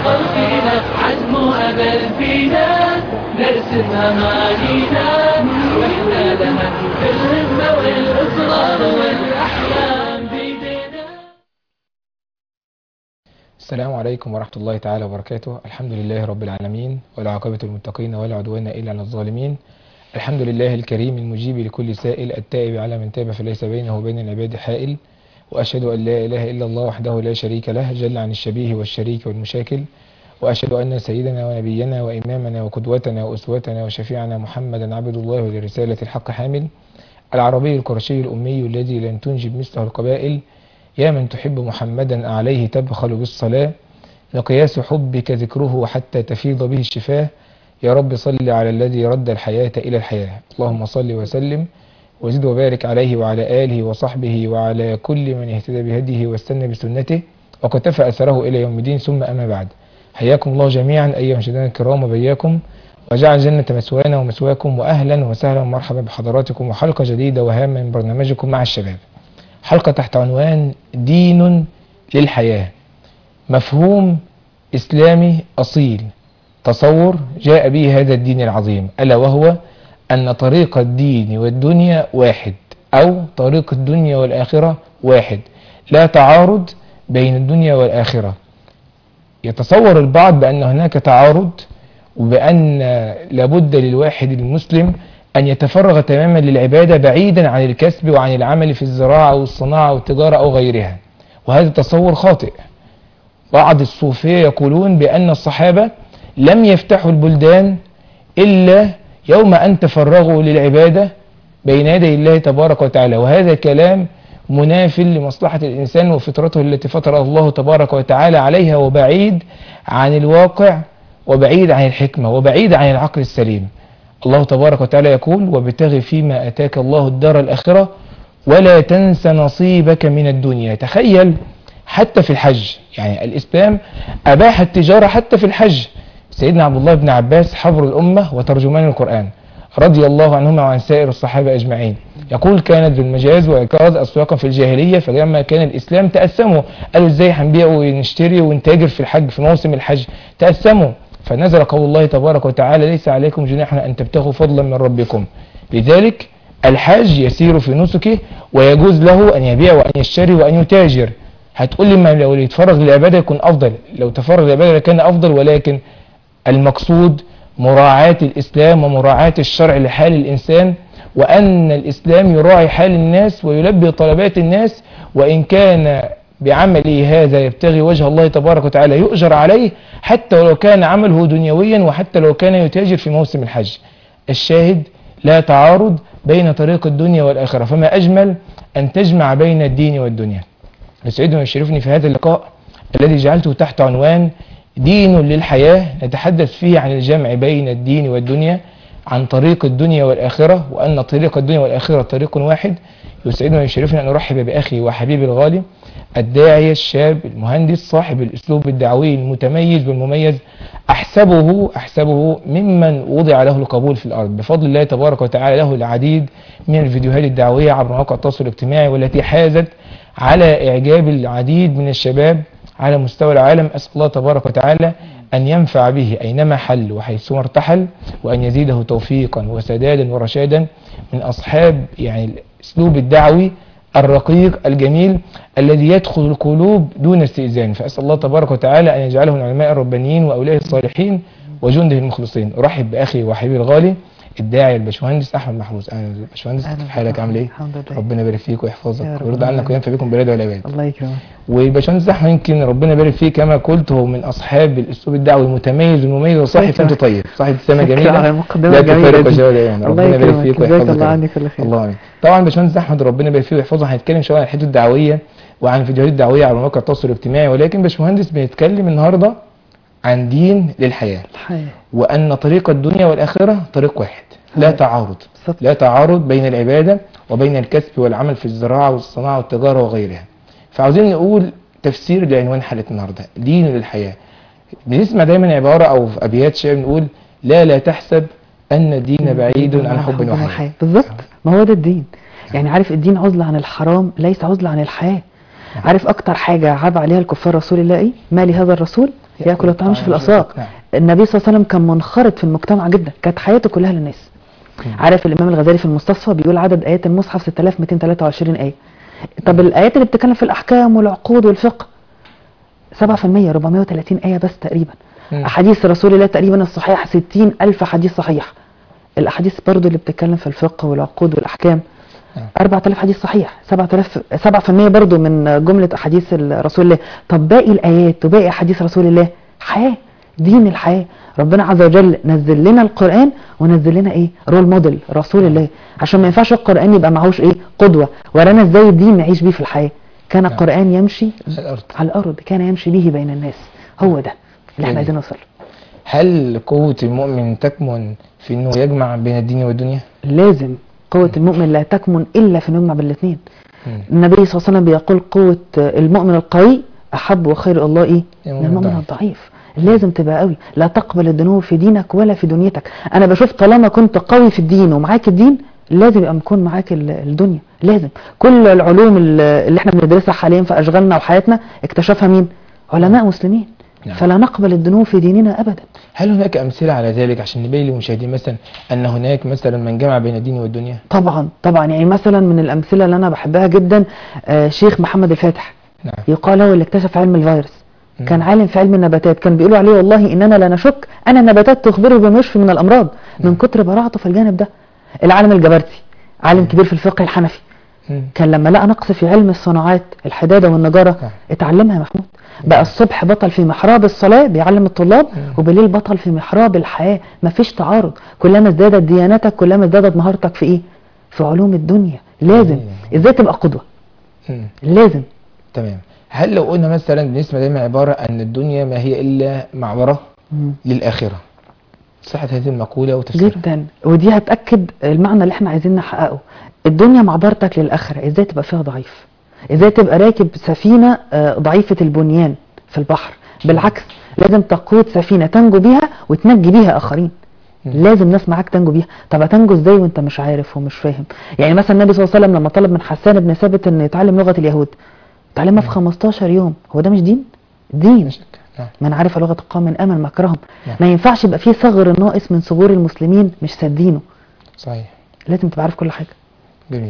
بطل فينا عزمه أمل فينا نرسم أمانينا وإحنا لها بالهمة والإصرار والأحلام بيدنا السلام عليكم ورحمة الله تعالى وبركاته الحمد لله رب العالمين والعاقبة المتقين ولا عدوان إلا على الظالمين الحمد لله الكريم المجيب لكل سائل التائب على من تاب فليس بينه وبين العباد حائل وأشهد أن لا إله إلا الله وحده لا شريك له جل عن الشبيه والشريك والمشاكل وأشهد أن سيدنا ونبينا وإمامنا وقدوتنا وأسوتنا وشفيعنا محمدا عبد الله ولرسالة الحق حامل العربي القرشي الأمي الذي لن تنجب مثله القبائل يا من تحب محمدا عليه تبخل بالصلاة مقياس حبك ذكره حتى تفيض به الشفاه يا رب صل على الذي رد الحياة إلى الحياة اللهم صل وسلم وزد وبارك عليه وعلى آله وصحبه وعلى كل من اهتدى بهديه واستنى بسنته وقتفى أثره إلى يوم الدين ثم أما بعد حياكم الله جميعا أيها المشاهدين الكرام وبياكم وجعل جنة مسوانا ومسواكم وأهلا وسهلا ومرحبا بحضراتكم وحلقة جديدة وهامة من برنامجكم مع الشباب حلقة تحت عنوان دين للحياة مفهوم إسلامي أصيل تصور جاء به هذا الدين العظيم ألا وهو أن طريق الدين والدنيا واحد أو طريق الدنيا والآخرة واحد لا تعارض بين الدنيا والآخرة يتصور البعض بأن هناك تعارض وبأن لابد للواحد المسلم أن يتفرغ تماما للعبادة بعيدا عن الكسب وعن العمل في الزراعة والصناعة والتجارة أو غيرها وهذا تصور خاطئ بعض الصوفية يقولون بأن الصحابة لم يفتحوا البلدان إلا يوم أن تفرغوا للعبادة بين يدي الله تبارك وتعالى وهذا كلام مناف لمصلحة الإنسان وفطرته التي فطر الله تبارك وتعالى عليها وبعيد عن الواقع وبعيد عن الحكمة وبعيد عن العقل السليم الله تبارك وتعالى يقول وابتغ فيما أتاك الله الدار الآخرة ولا تنس نصيبك من الدنيا تخيل حتى في الحج يعني الإسلام أباح التجارة حتى في الحج سيدنا عبد الله بن عباس حبر الأمة وترجمان القرآن رضي الله عنهما وعن سائر الصحابة أجمعين يقول كانت بالمجاز وإكراز أسواقا في الجاهلية فلما كان الإسلام تأسموا قالوا إزاي هنبيع ونشتري ونتاجر في الحج في موسم الحج تأسموا فنزل قول الله تبارك وتعالى ليس عليكم جناح أن تبتغوا فضلا من ربكم لذلك الحاج يسير في نسكه ويجوز له أن يبيع وأن يشتري وأن يتاجر هتقول لي ما لو يتفرغ للعبادة يكون أفضل لو تفرغ للعبادة كان أفضل ولكن المقصود مراعاة الإسلام ومراعاة الشرع لحال الإنسان وأن الإسلام يراعي حال الناس ويلبي طلبات الناس وإن كان بعمله هذا يبتغي وجه الله تبارك وتعالى يؤجر عليه حتى ولو كان عمله دنيويا وحتى لو كان يتاجر في موسم الحج الشاهد لا تعارض بين طريق الدنيا والآخرة فما أجمل أن تجمع بين الدين والدنيا يسعدني ويشرفني في هذا اللقاء الذي جعلته تحت عنوان دين للحياة نتحدث فيه عن الجمع بين الدين والدنيا عن طريق الدنيا والآخرة وأن طريق الدنيا والآخرة طريق واحد يسعدني ويشرفني أن أرحب بأخي وحبيبي الغالي الداعية الشاب المهندس صاحب الأسلوب الدعوي المتميز والمميز أحسبه أحسبه ممن وضع له القبول في الأرض بفضل الله تبارك وتعالى له العديد من الفيديوهات الدعوية عبر مواقع التواصل الاجتماعي والتي حازت على إعجاب العديد من الشباب على مستوى العالم أسأل الله تبارك وتعالى أن ينفع به أينما حل وحيثما ارتحل وأن يزيده توفيقا وسدادا ورشادا من أصحاب يعني الأسلوب الدعوي الرقيق الجميل الذي يدخل القلوب دون استئذان فأسأل الله تبارك وتعالى أن يجعله من علماء الربانيين وأولياء الصالحين وجنده المخلصين أرحب بأخي وحبيبي الغالي الداعي الباشمهندس احمد محروس اهلا باشمهندس أهلا كيف حالك بك. عامل ايه الحمد لله. ربنا يبارك فيك يا ويحفظك رب ويرضى عنك العالمين. وينفع بكم بلاد والعباد الله يكرمك وباشمهندس احمد يمكن ربنا يبارك فيه كما قلت هو من اصحاب الاسلوب الدعوي المتميز والمميز وصاحب شكرا. سمت طيب صاحب ابتسامه شكرا جميله على المقدمة لا الجميلة تفارق دي. وجهه العيون الله ربنا يبارك فيك يكرمك جزاك ويحفظك الله يا رب. عني كل خير الله امين طبعا باشمهندس احمد ربنا يبارك فيه ويحفظه هنتكلم شويه عن الحته الدعويه وعن الفيديوهات الدعويه على مواقع التواصل الاجتماعي ولكن باشمهندس بنتكلم النهارده عن دين للحياه الحياة وان طريق الدنيا والاخره طريق واحد لا أيوة. تعارض بالظبط لا تعارض بين العباده وبين الكسب والعمل في الزراعه والصناعه والتجاره وغيرها فعاوزين نقول تفسير لعنوان حلقه النهارده دين للحياه بنسمع دايما عباره او في ابيات شعر نقول لا لا تحسب ان الدين بعيد عن حب وحياه بالظبط ما هو ده الدين يعني عارف الدين عزلة عن الحرام ليس عزلة عن الحياة عارف اكتر حاجة عاب عليها الكفار رسول الله ايه ما لهذا الرسول ياكل الطعام يمشي في الاسواق نعم. النبي صلى الله عليه وسلم كان منخرط في المجتمع جدا كانت حياته كلها للناس عارف الامام الغزالي في المستصفى بيقول عدد ايات المصحف 6223 ايه طب الايات اللي بتتكلم في الاحكام والعقود والفقه 7% 430 ايه بس تقريبا مم. احاديث رسول الله تقريبا الصحيح 60 الف حديث صحيح الاحاديث برضو اللي بتتكلم في الفقه والعقود والاحكام نعم. 4000 حديث صحيح 7000 7% برضو من جملة احاديث رسول الله طب باقي الايات وباقي احاديث رسول الله حياة دين الحياة ربنا عز وجل نزل لنا القرآن ونزل لنا ايه رول موديل رسول الله عشان ما ينفعش القرآن يبقى معهوش ايه قدوة ورانا ازاي الدين نعيش بيه في الحياة كان نعم. القرآن يمشي على الأرض على الارض كان يمشي به بين الناس هو ده اللي احنا جميل. عايزين نوصل له. هل قوة المؤمن تكمن في انه يجمع بين الدين والدنيا؟ لازم قوة المؤمن لا تكمن الا في نجمع بالاثنين مم. النبي صلى الله عليه وسلم بيقول قوة المؤمن القوي أحب وخير الله إيه؟ المؤمن من المؤمن الضعيف. الضعيف لازم تبقى قوي لا تقبل الدنو في دينك ولا في دنيتك أنا بشوف طالما كنت قوي في الدين ومعاك الدين لازم يبقى مكون معاك ال- الدنيا لازم كل العلوم ال- اللي احنا بندرسها حاليا في أشغالنا وحياتنا اكتشفها مين؟ علماء مسلمين نعم. فلا نقبل الدنو في ديننا أبدا هل هناك أمثلة على ذلك عشان نبين للمشاهدين مثلا أن هناك مثلا من جمع بين الدين والدنيا؟ طبعا طبعا يعني مثلا من الأمثلة اللي أنا بحبها جدا آه، شيخ محمد الفاتح نعم يقال هو اللي اكتشف علم الفيروس مم. كان عالم في علم النباتات كان بيقولوا عليه والله اننا لا نشك ان النباتات تخبره بما يشفي من الامراض من مم. كتر براعته في الجانب ده العالم الجبرتي عالم كبير في الفقه الحنفي مم. كان لما لقى نقص في علم الصناعات الحداده والنجاره نعم. اتعلمها يا محمود بقى الصبح بطل في محراب الصلاه بيعلم الطلاب مم. وبالليل بطل في محراب الحياه مفيش تعارض كلما ازدادت ديانتك كلما ازدادت مهارتك في ايه في علوم الدنيا لازم جميل. ازاي تبقى قدوه مم. لازم تمام هل لو قلنا مثلا بنسمع دايما عبارة أن الدنيا ما هي إلا معبرة مم. للآخرة صحة هذه المقولة وتفسيرها جدا ودي هتأكد المعنى اللي احنا عايزين نحققه الدنيا معبرتك للآخرة ازاي تبقى فيها ضعيف ازاي تبقى راكب سفينة آه، ضعيفة البنيان في البحر بالعكس لازم تقود سفينة تنجو بيها وتنجي بيها آخرين مم. لازم ناس معاك تنجو بيها طب هتنجو ازاي وانت مش عارف ومش فاهم يعني مثلا النبي صلى الله عليه وسلم لما طلب من حسان بن ثابت ان يتعلم لغة اليهود تعلمها في 15 يوم هو ده مش دين دين لا شك. نعم من عرف لغة القوم من أمن مكرهم نعم. ما ينفعش يبقى فيه ثغر ناقص من ثغور المسلمين مش سادينه صحيح لازم تبقى عارف كل حاجة جميل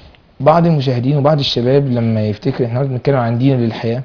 بعض المشاهدين وبعض الشباب لما يفتكر احنا النهارده بنتكلم عن دين للحياة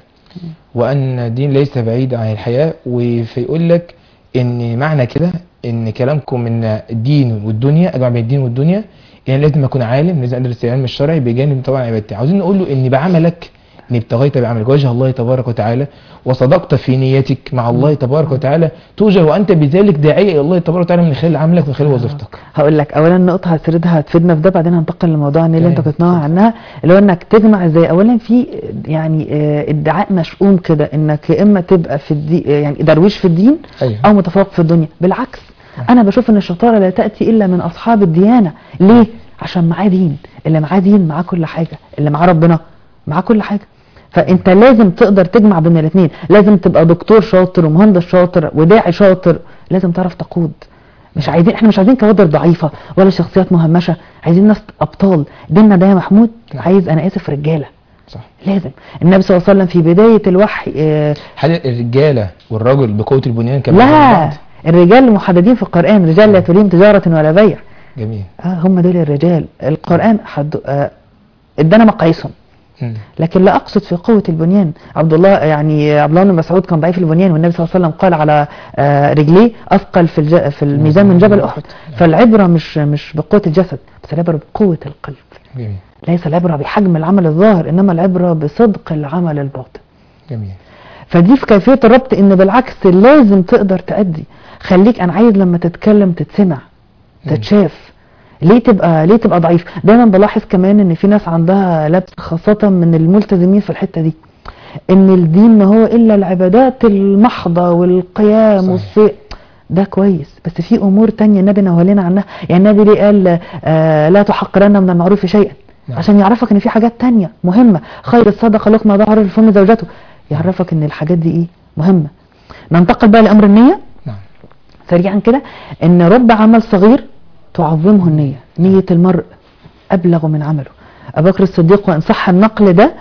وأن الدين ليس بعيد عن الحياة وفيقول لك إن معنى كده إن كلامكم إن الدين والدنيا أجمع بين الدين والدنيا يعني لازم أكون عالم لازم أدرس العلم الشرعي بجانب طبعا عبادتي عاوزين نقول له إن بعملك إن ابتغيت بعملك وجه الله تبارك وتعالى وصدقت في نيتك مع الله تبارك وتعالى توجه وأنت بذلك داعية إلى الله تبارك وتعالى من خلال عملك ومن خلال وظيفتك هقول لك اولا نقطة هتسردها هتفيدنا في ده بعدين هنتقل للموضوع اللي انت تمام. كنت ناوي عنها اللي هو انك تجمع ازاي اولا في يعني آه، ادعاء مشؤوم كده انك يا اما تبقى في الدين يعني درويش في الدين أيوه او متفوق في الدنيا بالعكس انا بشوف ان الشطاره لا تاتي الا من اصحاب الديانه ليه عشان معاه دين اللي معاه دين معاه كل حاجه اللي معاه ربنا معاه كل حاجه فانت لازم تقدر تجمع بين الاثنين لازم تبقى دكتور شاطر ومهندس شاطر وداعي شاطر لازم تعرف تقود مش عايزين احنا مش عايزين كوادر ضعيفه ولا شخصيات مهمشه عايزين ناس ابطال ديننا ده يا محمود نعم. عايز انا اسف رجاله صح لازم النبي صلى الله عليه وسلم في بدايه الوحي آه، هل الرجالة والرجل بقوة البنيان كما قال لا بعض؟ الرجال محددين في القرآن رجال لا تليهم تجارة ولا بيع جميل آه هم دول الرجال القرآن حد آه ادانا مقاييسهم مم. لكن لا اقصد في قوة البنيان عبد الله يعني عبد الله بن مسعود كان ضعيف البنيان والنبي صلى الله عليه وسلم قال على آه رجليه اثقل في الج... في الميزان من جبل احد فالعبرة مش مش بقوة الجسد بس العبرة بقوة القلب جميل ليس العبرة بحجم العمل الظاهر انما العبرة بصدق العمل الباطن جميل فدي في كيفية الربط ان بالعكس لازم تقدر تأدي خليك انا عايز لما تتكلم تتسمع مم. تتشاف ليه تبقى ليه تبقى ضعيف دايما بلاحظ كمان ان في ناس عندها لبس خاصة من الملتزمين في الحتة دي ان الدين ما هو الا العبادات المحضة والقيام صحيح. والصيام ده كويس بس في امور تانية النبي نهى عنها يعني النبي ليه قال آه لا تحقرن من المعروف شيئا نعم. عشان يعرفك ان في حاجات تانية مهمة خير الصدقة لقمة ظهر الفم زوجته يعرفك ان الحاجات دي ايه مهمة ننتقل بقى لامر النية نعم سريعا كده ان رب عمل صغير تعظمه النية نية المرء ابلغ من عمله ابو بكر الصديق وان صح النقل ده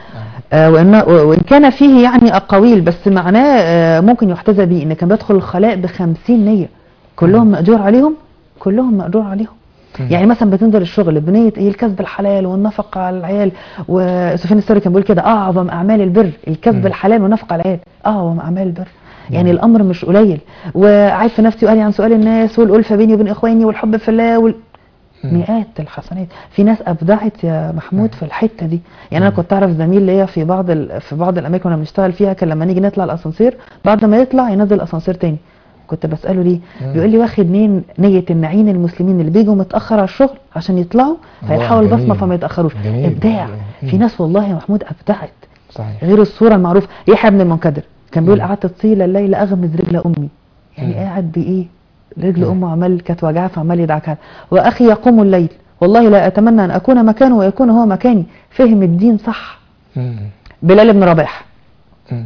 آه، وإن, وإن كان فيه يعني أقاويل بس معناه آه، ممكن يحتذى به إن كان بيدخل الخلاء بخمسين نية كلهم مأجور عليهم كلهم مأجور عليهم مم. يعني مثلا بتنزل الشغل بنية ايه الكسب الحلال والنفقة على العيال وسفيان الثوري كان بيقول كده أعظم أعمال البر الكسب مم. الحلال والنفقة على العيال أعظم أعمال البر يعني مم. الأمر مش قليل وعارف في نفسي وقالي عن سؤال الناس والألفة بيني وبين إخواني والحب في الله وال... مم. مئات الحسنات في ناس ابدعت يا محمود في الحته دي يعني انا مم. كنت اعرف زميل ليا في بعض ال... في بعض الاماكن اللي بنشتغل فيها كان لما نيجي نطلع الاسانسير بعد ما يطلع ينزل الاسانسير تاني كنت بساله ليه مم. بيقول لي واخد مين نيه النعين المسلمين اللي بيجوا متاخر على الشغل عشان يطلعوا الله، فيلحقوا البصمه جميل. فما يتاخروش جميل. ابداع مم. في ناس والله يا محمود ابدعت صحيح غير الصوره المعروفه يحيى بن المنكدر كان بيقول مم. قعدت طيله الليل اغمز رجل امي يعني مم. قاعد بايه رجل مم. امه عمال كانت واجعاه فعمال يدعكها واخي يقوم الليل والله لا اتمنى ان اكون مكانه ويكون هو مكاني فهم الدين صح مم. بلال بن رباح مم.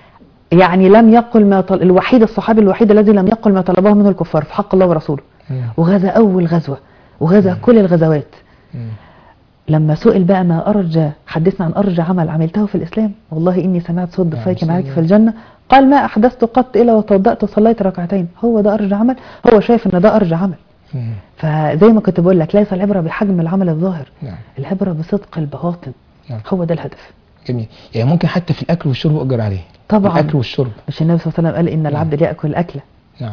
يعني لم يقل ما طل... الوحيد الصحابي الوحيد الذي لم يقل ما طلبه منه الكفار في حق الله ورسوله مم. وغزا اول غزوه وغزا كل الغزوات مم. لما سئل بقى ما أرجى حدثنا عن أرجى عمل عملته في الإسلام والله إني سمعت صوت ضفايك نعم، معاك سيدنا. في الجنة قال ما أحدثت قط إلا وتوضأت وصليت ركعتين هو ده أرجى عمل هو شايف إن ده أرجى عمل مم. فزي ما كنت بقول لك ليس العبرة بحجم العمل الظاهر نعم العبرة بصدق البواطن نعم. هو ده الهدف جميل يعني ممكن حتى في الاكل والشرب اجر عليه طبعا الاكل والشرب مش النبي صلى الله عليه وسلم قال إن العبد ليأكل أكلة نعم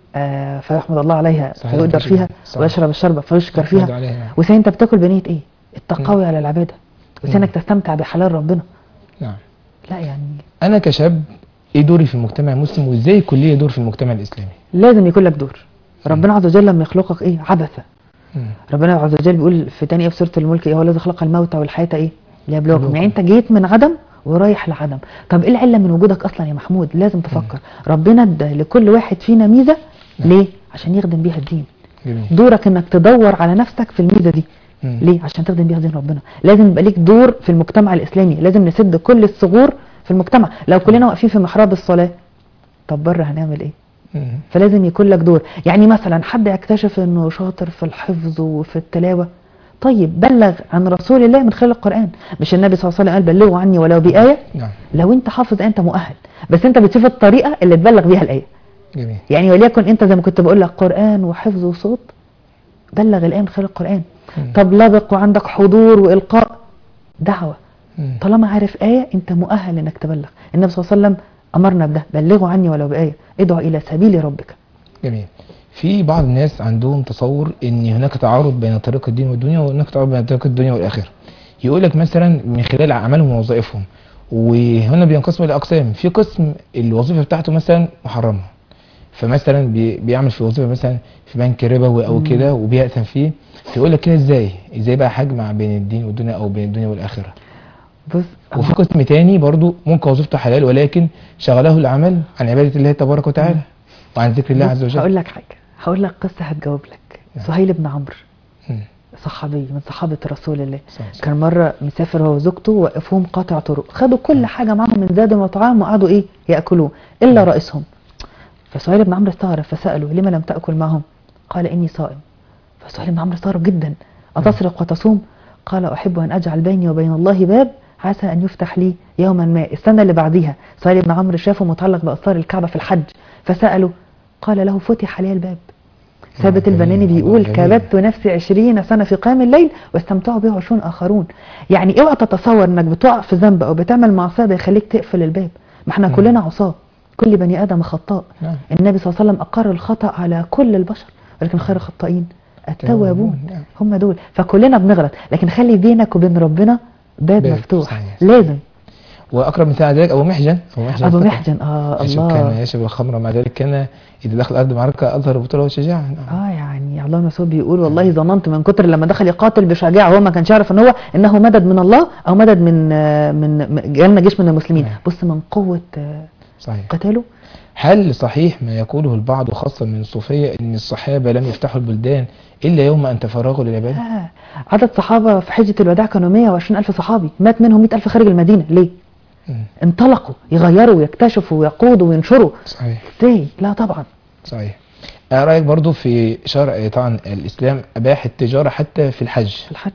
آه فيحمد الله عليها صحيح. فيؤجر فيها صحيح. ويشرب الشربة فيشكر يحمد فيها عليها. وسي أنت بتاكل بنية إيه التقوي على العبادة وسي تستمتع بحلال ربنا نعم لا يعني انا كشاب ايه دوري في المجتمع المسلم وازاي يكون ليا دور في المجتمع الاسلامي لازم يكون لك دور ربنا عز وجل لما يخلقك ايه عبثا مم. ربنا عز وجل بيقول في تاني آية في سوره الملك ايه هو الذي خلق الموت والحياه ايه ليبلوكم ليبلوكم. يعني انت جيت من عدم ورايح لعدم طب ايه العله من وجودك اصلا يا محمود لازم تفكر ربنا ادى لكل واحد فينا ميزه ليه عشان يخدم بيها الدين جميل دورك انك تدور على نفسك في الميزه دي مم. ليه عشان تخدم بيها دين ربنا لازم يبقى ليك دور في المجتمع الاسلامي لازم نسد كل الثغور في المجتمع لو كلنا واقفين في محراب الصلاه طب بره هنعمل ايه مم. فلازم يكون لك دور يعني مثلا حد يكتشف انه شاطر في الحفظ وفي التلاوة طيب بلغ عن رسول الله من خلال القرآن مش النبي صلى الله عليه وسلم قال بلغوا عني ولو بآية نعم لو انت حافظ انت مؤهل بس انت بتشوف الطريقة اللي تبلغ بيها الآية جميل يعني وليكن انت زي ما كنت بقول لك قرآن وحفظ وصوت بلغ الآية من خلال القرآن مم. طب لبق وعندك حضور وإلقاء دعوة مم. طالما عارف آية أنت مؤهل إنك تبلغ النبي صلى الله عليه وسلم أمرنا بده بلغوا عني ولو بآية ادعوا إلى سبيل ربك جميل في بعض الناس عندهم تصور ان هناك تعارض بين طريق الدين والدنيا وهناك تعارض بين طريق الدنيا والاخره يقول لك مثلا من خلال اعمالهم ووظائفهم وهنا بينقسموا الى اقسام في قسم الوظيفه بتاعته مثلا محرمه فمثلا بي- بيعمل في وظيفه مثلا في بنك ربوي او كده وبيأثم فيه فيقول لك كده ازاي ازاي بقى حجمع بين الدين والدنيا او بين الدنيا والاخره بص وفي قسم تاني برضو ممكن وظيفته حلال ولكن شغله العمل عن عباده الله تبارك وتعالى وعن ذكر الله بص، عز وجل هقول لك حاجة هقول لك قصة هتجاوب لك نعم. سهيل بن عمرو مم. صحابي من صحابة رسول الله صح، صح. كان مرة مسافر هو وزوجته وقفوهم قاطع طرق خدوا كل حاجة معاهم من زاد وطعام وقعدوا ايه يأكلوه إلا رئيسهم فسهيل بن عمرو استغرب فسأله لما لم تأكل معهم قال إني صائم فسهيل بن عمرو استغرب جدا أتصرق وتصوم قال أحب أن أجعل بيني وبين الله باب عسى أن يفتح لي يوما ما السنة اللي بعديها سهيل بن عمرو شافه متعلق بأسطار الكعبة في الحج فسأله قال له فتح لي الباب ثابت جميل، البناني والله بيقول جميل. كبت نفسي عشرين سنة في قيام الليل واستمتعوا به عشرون آخرون يعني اوعى تتصور انك بتقع في ذنب او بتعمل معصية ده يخليك تقفل الباب ما احنا مم. كلنا عصاة كل بني آدم خطاء نعم. النبي صلى الله عليه وسلم أقر الخطأ على كل البشر ولكن خير الخطائين التوابون نعم. هم دول فكلنا بنغلط لكن خلي بينك وبين ربنا باب, باب، مفتوح صحيح. لازم واقرب مثال على ذلك ابو محجن ابو محجن أبو الثقفي. محجن آه يشرب كان الله يشرب الخمر مع ذلك كان اذا دخل الارض معركه اظهر بطوله وشجاعه نعم. اه يعني عبد الله بن مسعود بيقول والله ظننت من كتر لما دخل يقاتل بشجاعه هو ما كانش يعرف ان هو انه مدد من الله او مدد من آه، من من- جالنا جيش من المسلمين نعم. بص من قوه آه، صحيح قتاله هل صحيح ما يقوله البعض خاصه من الصوفيه ان الصحابه لم يفتحوا البلدان الا يوم ان تفرغوا للعباده آه. عدد صحابه في حجه الوداع كانوا 120 الف صحابي مات منهم 100 الف خارج المدينه ليه مم. انطلقوا يغيروا ويكتشفوا ويقودوا وينشروا صحيح ازاي لا طبعا صحيح آه، رايك برضو في شرع طبعا الاسلام اباح التجاره حتى في الحج في الحج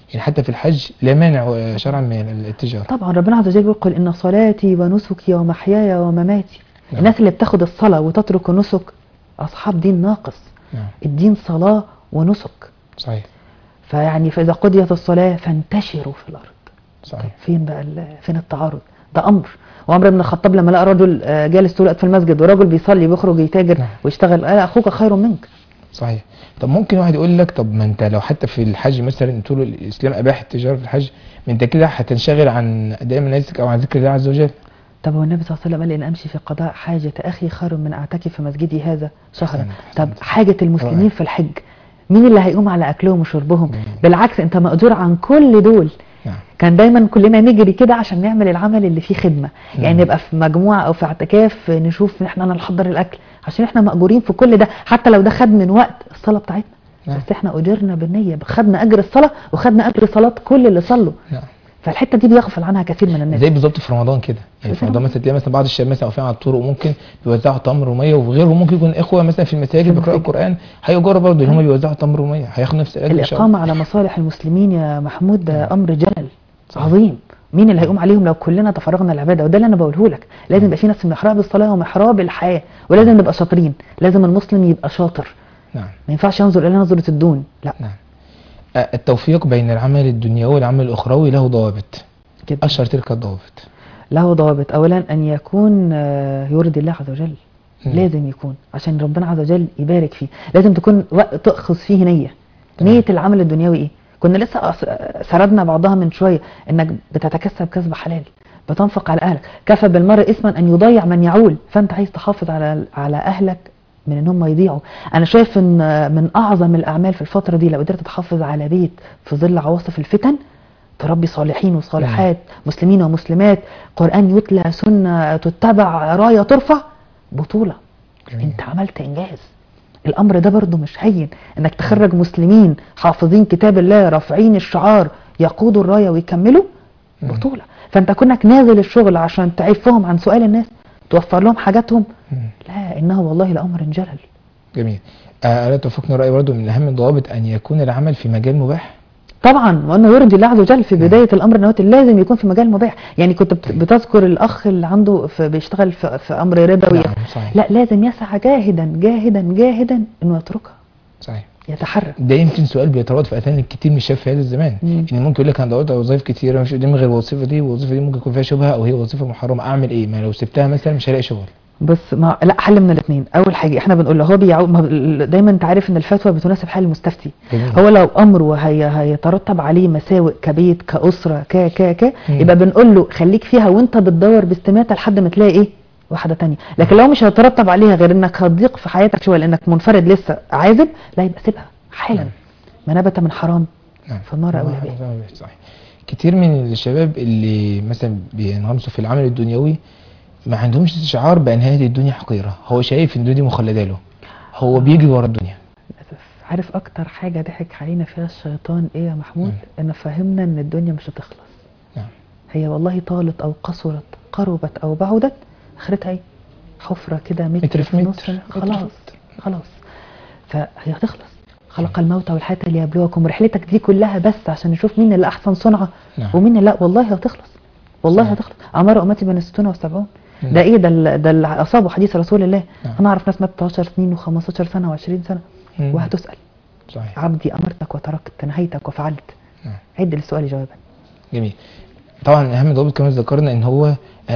يعني حتى في الحج لا مانع آه، شرعا من التجاره طبعا ربنا عز وجل بيقول إن صلاتي ونسكي ومحياي ومماتي نعم. الناس اللي بتاخد الصلاة وتترك النسك أصحاب دين ناقص نعم الدين صلاة ونسك صحيح فيعني فإذا قضيت الصلاة فانتشروا في الأرض صحيح فين بقى ال- فين التعارض ده امر وعمر بن الخطاب لما لقى رجل آه، جالس طول الوقت في المسجد ورجل بيصلي بيخرج يتاجر نعم. ويشتغل قال اخوك خير منك صحيح طب ممكن واحد يقول لك طب ما انت لو حتى في الحج مثلا طول الاسلام اباح التجاره في الحج ما انت كده هتنشغل عن اداء مناسك او عن ذكر الله عز وجل طب هو النبي صلى الله عليه وسلم قال ان امشي في قضاء حاجه اخي خير من اعتكف في مسجدي هذا شهرا أحسنت، طب أحسنت. حاجه المسلمين رائع. في الحج مين اللي هيقوم على اكلهم وشربهم مم. بالعكس انت مأجور عن كل دول نعم كان دايما كلنا نجري كده عشان نعمل العمل اللي فيه خدمه يعني مم. نبقى في مجموعه او في اعتكاف نشوف ان احنا نحضر الاكل عشان احنا مأجورين في كل ده حتى لو ده خد من وقت الصلاه بتاعتنا نعم. بس احنا اجرنا بالنيه خدنا اجر الصلاه وخدنا اجر صلاه كل اللي صلوا نعم فالحته دي بيغفل عنها كثير من الناس زي بالظبط في رمضان كده يعني في بالظبط. رمضان مثلا تلاقي مثلا بعض الشباب مثلا واقفين على الطرق وممكن بيوزعوا تمر وميه وغيرهم ممكن يكون اخوه مثلا في المساجد في بيقراوا المساجد. القران هيأجروا برضه اللي هم بيوزعوا تمر وميه هياخدوا نفس الاجر ان شاء الله الاقامه على مصالح المسلمين يا محمود ده نعم. امر جلل صحيح. عظيم مين اللي هيقوم عليهم لو كلنا تفرغنا العباده وده اللي انا بقوله لك لازم يبقى في ناس في محراب الصلاه ومحراب الحياه ولازم نبقى شاطرين لازم المسلم يبقى شاطر نعم ما ينفعش ينظر الى نظره الدون لا نعم آه، التوفيق بين العمل الدنيوي والعمل الاخروي له ضوابط كده اشهر تلك الضوابط له ضوابط اولا ان يكون آه، يرضي الله عز وجل مم. لازم يكون عشان ربنا عز وجل يبارك فيه لازم تكون وقت تأخذ فيه نية تمام. نية العمل الدنيوي ايه كنا لسه أس- سردنا بعضها من شوية انك بتتكسب كسب حلال بتنفق على اهلك كفى بالمرء اسما ان يضيع من يعول فانت عايز تحافظ على على اهلك من ان هم يضيعوا انا شايف ان آه، من اعظم الاعمال في الفترة دي لو قدرت تحافظ على بيت في ظل عواصف الفتن تربي صالحين وصالحات مسلمين ومسلمات قرآن يتلى سنة تتبع راية ترفع بطولة جميل. انت عملت انجاز الامر ده برضو مش هين انك تخرج مسلمين حافظين كتاب الله رافعين الشعار يقودوا الراية ويكملوا مم. بطولة فانت كونك نازل الشغل عشان تعفهم عن سؤال الناس توفر لهم حاجاتهم مم. لا انه والله لامر جلل جميل آه، ألا توافقني رأيي برضه من أهم الضوابط أن يكون العمل في مجال مباح طبعا وانه يرضي الله عز وجل في بدايه الامر النواتي لازم يكون في مجال مباح يعني كنت بت- بتذكر الاخ اللي عنده في بيشتغل في, في امر ربوي نعم صحيح لا لازم يسعى جاهدا جاهدا جاهدا انه يتركها صحيح يتحرك ده يمكن سؤال بيتراود في اذهان الكثير من الشباب في هذا الزمان مم. ان ممكن يقول لك انا دورت على وظائف كتيره مش قدامي غير الوظيفه دي والوظيفه دي ممكن يكون فيها شبهه او هي وظيفه محرمه اعمل ايه ما لو سبتها مثلا مش هلاقي شغل بس ما لا حل من الاثنين اول حاجه احنا بنقول له هو بيعود ما ب- دايما انت عارف ان الفتوى بتناسب حال المستفتي جميل. هو لو امره هي هيترتب عليه مساوئ كبيت كاسره ك ك ك مم. يبقى بنقول له خليك فيها وانت بتدور باستماته لحد ما تلاقي ايه واحده تانية لكن لو مش هيترتب عليها غير انك هتضيق في حياتك شويه لانك منفرد لسه عازب لا يبقى سيبها حالا نعم. ما نبت من حرام نعم فالنار أولى به. آه، صحيح كتير من الشباب اللي مثلا بينغمسوا في العمل الدنيوي ما عندهمش استشعار بان هذه الدنيا حقيره هو شايف ان الدنيا دي مخلده له هو بيجري ورا الدنيا للاسف عارف اكتر حاجه ضحك علينا فيها الشيطان ايه يا محمود مم. ان فهمنا ان الدنيا مش هتخلص نعم هي والله طالت او قصرت قربت او بعدت اخرتها ايه حفره كده متر, متر في في متر. نص متر في خلاص متر. خلاص فهي هتخلص خلق الموت والحياه ليبلوكم رحلتك دي كلها بس عشان نشوف مين اللي احسن صنعه نعم. ومين اللي لا والله هتخلص والله صحيح. هتخلص اعمار امتي بين الستون والسبعون مم. ده ايه ده ال- ده اللي اصابه حديث رسول الله نعم. انا اعرف ناس ماتت 10 سنين و15 سنه و20 سنه مم. وهتسال صحيح عبدي امرتك وتركت نهيتك وفعلت نعم. عد للسؤال جوابا جميل طبعا اهم ضابط كمان ذكرنا ان هو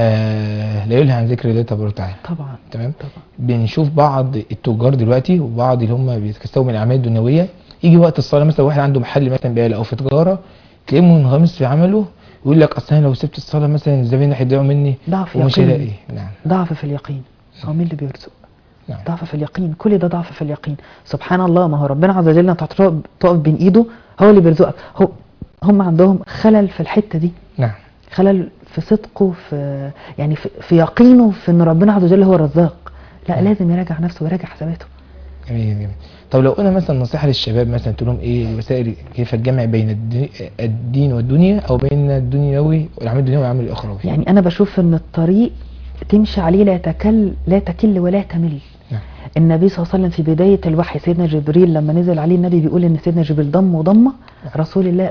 آه لا يلهي عن ذكر الله تبارك وتعالى طبعا تمام طبعا بنشوف بعض التجار دلوقتي وبعض اللي هم بيتكسبوا من الاعمال الدنيويه يجي وقت الصلاه مثلا واحد عنده محل مثلا بيع او في تجاره تلاقيه منغمس في عمله يقول لك اصل انا لو سبت الصلاه مثلا الزباين هيضيعوا مني ضعف ومش يقين هلاقي نعم ضعف في اليقين هو مين اللي بيرزق نعم ضعف في اليقين كل ده ضعف في اليقين سبحان الله ما هو ربنا عز وجل انت هتقف تقف بين ايده هو اللي بيرزقك هو هم عندهم خلل في الحته دي نعم خلل في صدقه في يعني في, في يقينه في ان ربنا عز وجل هو الرزاق لا نعم. لازم يراجع نفسه ويراجع حساباته جميل جميل طب لو قلنا مثلا نصيحه للشباب مثلا تقول لهم ايه الوسائل كيف الجمع بين الدي- الدين والدنيا او بين الدنيوي والعمل الدنيوي والعمل الاخروي يعني انا بشوف ان الطريق تمشي عليه لا تكل لا تكل ولا تمل نعم النبي صلى الله عليه وسلم في بداية الوحي سيدنا جبريل لما نزل عليه النبي بيقول ان سيدنا جبريل ضم وضمه رسول الله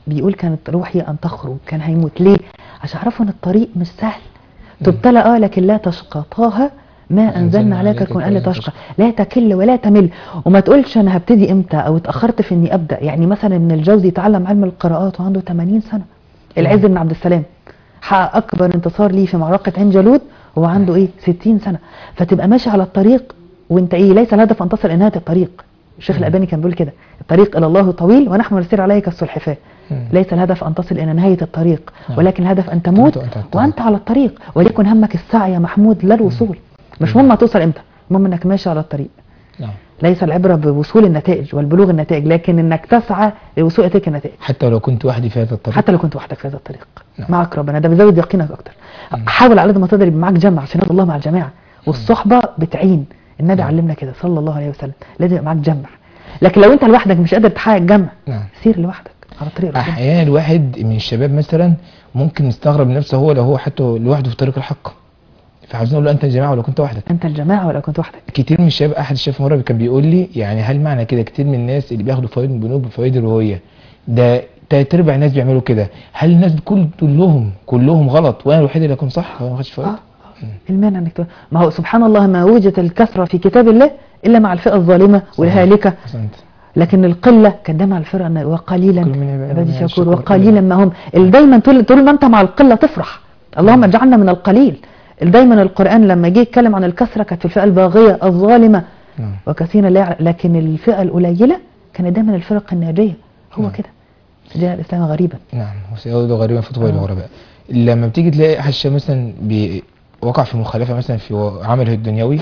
بيقول كانت روحي ان تخرج كان هيموت ليه عشان عرفوا ان الطريق مش سهل تبتلى اه لكن لا تشقى طه ما انزلنا عليك القران لتشقى لا تكل ولا تمل وما تقولش انا هبتدي امتى او اتاخرت في اني ابدا يعني مثلا ابن الجوزي تعلم علم القراءات وعنده 80 سنه العز بن عبد السلام حقق اكبر انتصار ليه في معركه عين جالوت وهو عنده ايه 60 سنه فتبقى ماشي على الطريق وانت ايه ليس الهدف ان تصل الى نهايه الطريق الشيخ الالباني كان بيقول كده الطريق الى الله طويل ونحن نسير عليه كالسلحفاه مم. ليس الهدف ان تصل الى نهايه الطريق نعم. ولكن الهدف ان تموت تموت وأنت على الطريق. وانت على الطريق وليكن همك السعي يا محمود لا الوصول مش مهم هتوصل امتى المهم انك ماشي على الطريق نعم ليس العبره بوصول النتائج والبلوغ النتائج لكن انك تسعى لوصول إلى تلك النتائج حتى لو كنت وحدي في هذا الطريق حتى لو كنت وحدك في هذا الطريق نعم. معك ربنا ده بيزود يقينك اكتر حاول على قد ما تقدر يبقى معاك جمع عشان يرضى الله مع الجماعه والصحبه بتعين النبي علمنا كده صلى الله عليه وسلم لازم يبقى معاك جمع لكن لو انت لوحدك مش قادر تحقق جمع نعم سير لوحدك على طريق ربنا احيانا الواحد من الشباب مثلا ممكن يستغرب نفسه هو لو هو حتى لوحده في طريق الحق فعاوزين نقول له انت الجماعه ولا كنت وحدك انت الجماعه ولا كنت وحدك كتير من الشباب احد الشباب مره كان بيقول لي يعني هل معنى كده كتير من الناس اللي بياخدوا فوائد من البنوك بفوائد الربويه ده تلات ارباع الناس بيعملوا كده هل الناس كل كلهم كلهم غلط وانا الوحيد اللي اكون صح وانا ما خدتش فوائد اه المانع انك تقول- ما هو سبحان الله ما وجدت الكثره في كتاب الله الا مع الفئه الظالمه والهالكه احسنت لكن القله كان دايما على الفرقه إن وقليلا كل من عبادنا عبادي الشكور. شكور وقليلا ما هم اللي دايما طول طول ما انت مع القله تفرح اللهم اجعلنا من القليل دايما القران لما جه يتكلم عن الكثره كانت في الفئه الباغيه الظالمه نعم وكثيرا لا يعلم لكن الفئه القليله كانت دايما الفرق الناجيه هو نعم. كده دين الاسلام غريبا نعم وسيعود غريبا في طبع آه. الغرباء لما بتيجي تلاقي احد الشباب مثلا بي- وقع في مخالفه مثلا في عمله الدنيوي